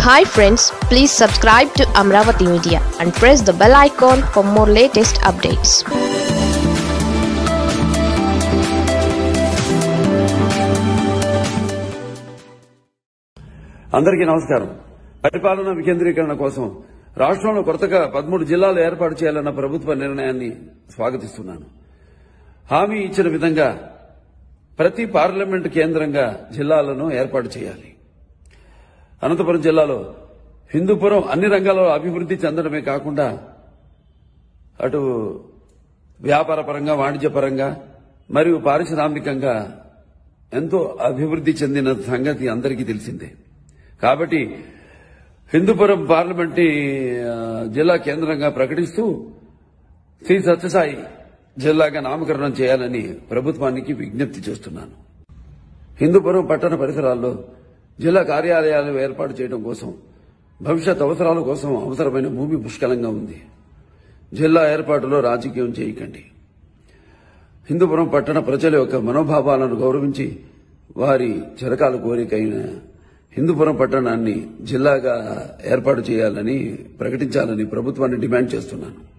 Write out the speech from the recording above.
hi friends please subscribe to Amaravati media and press the bell icon for more latest updates అందరికీ నమస్కారం పరిపాలన వికేంద్రీకరణ కోసం రాష్ట్రంలో కొత్తగా పదమూడు జిల్లాలు ఏర్పాటు చేయాలన్న ప్రభుత్వ నిర్ణయాన్ని స్వాగతిస్తున్నాను హామీ ఇచ్చిన విధంగా ప్రతి పార్లమెంటు కేంద్రంగా జిల్లాలను ఏర్పాటు చేయాలి అనంతపురం జిల్లాలో హిందూపురం అన్ని రంగాల్లో అభివృద్ధి చెందడమే కాకుండా అటు వ్యాపార పరంగా వాణిజ్య పరంగా మరియు పారిశ్రామికంగా ఎంతో అభివృద్ధి చెందిన సంగతి అందరికీ తెలిసిందే కాబట్టి హిందూపురం పార్లమెంట్ జిల్లా కేంద్రంగా ప్రకటిస్తూ శ్రీ సత్యసాయి జిల్లాగా నామకరణం చేయాలని ప్రభుత్వానికి విజ్ఞప్తి చేస్తున్నాను హిందూపురం పట్టణ పరిసరాల్లో జిల్లా కార్యాలయాలు ఏర్పాటు చేయడం కోసం భవిష్యత్ అవసరాల కోసం అవసరమైన భూమి పుష్కలంగా ఉంది జిల్లా ఏర్పాటులో రాజకీయం చేయకండి హిందూపురం పట్టణ ప్రజల యొక్క మనోభావాలను గౌరవించి వారి చిరకాల కోరికైన హిందూపురం పట్టణాన్ని జిల్లాగా ఏర్పాటు చేయాలని ప్రకటించాలని ప్రభుత్వాన్ని డిమాండ్ చేస్తున్నాను